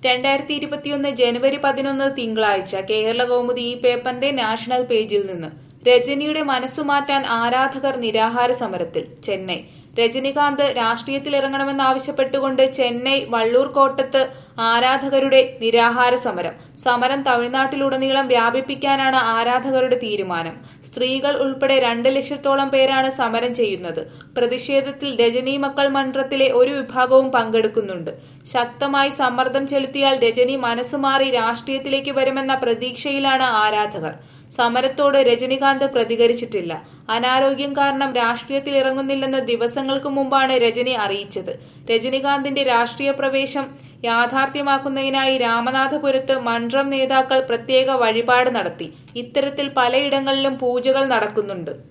രണ്ടായിരത്തി ഇരുപത്തിയൊന്ന് ജനുവരി പതിനൊന്ന് തിങ്കളാഴ്ച കേരള കൗമുദി ഈ പേപ്പറിന്റെ നാഷണൽ പേജിൽ നിന്ന് രജനിയുടെ മനസ്സുമാറ്റാൻ ആരാധകർ നിരാഹാര സമരത്തിൽ ചെന്നൈ രജനികാന്ത് രാഷ്ട്രീയത്തിലിറങ്ങണമെന്നാവശ്യപ്പെട്ടുകൊണ്ട് ചെന്നൈ വള്ളൂർ കോട്ടത്ത് ആരാധകരുടെ നിരാഹാര സമരം സമരം തമിഴ്നാട്ടിലുടനീളം വ്യാപിപ്പിക്കാനാണ് ആരാധകരുടെ തീരുമാനം സ്ത്രീകൾ ഉൾപ്പെടെ രണ്ട് ലക്ഷത്തോളം പേരാണ് സമരം ചെയ്യുന്നത് പ്രതിഷേധത്തിൽ രജനി മക്കൾ മன்றത്തിലെ ഒരു വിഭാഗവും പങ്കെടുക്കുന്നുണ്ട് ശക്തമായി സമ്മർദ്ദം ചെലുത്തിയാൽ രജനി മനസ്സുമാറി രാഷ്ട്രീയത്തിലേക്ക് വരുമെന്ന പ്രതീക്ഷയിലാണ് ആരാധകർ സമരത്തോട് രജനികാന്ത് പ്രതികരിച്ചിട്ടില്ല അനാരോഗ്യം കാരണം രാഷ്ട്രീയത്തിൽ ഇറങ്ങുന്നില്ലെന്ന് ദിവസങ്ങൾക്ക് മുമ്പാണ് രജനി അറിയിച്ചത് രജനികാന്തിന്റെ രാഷ്ട്രീയ പ്രവേശം യാഥാർത്ഥ്യമാക്കുന്നതിനായി രാമനാഥപുരത്ത് മൺട്രം നേതാക്കൾ പ്രത്യേക വഴിപാട് നടത്തി ഇത്തരത്തിൽ പലയിടങ്ങളിലും പൂജകൾ നടക്കുന്നുണ്ട്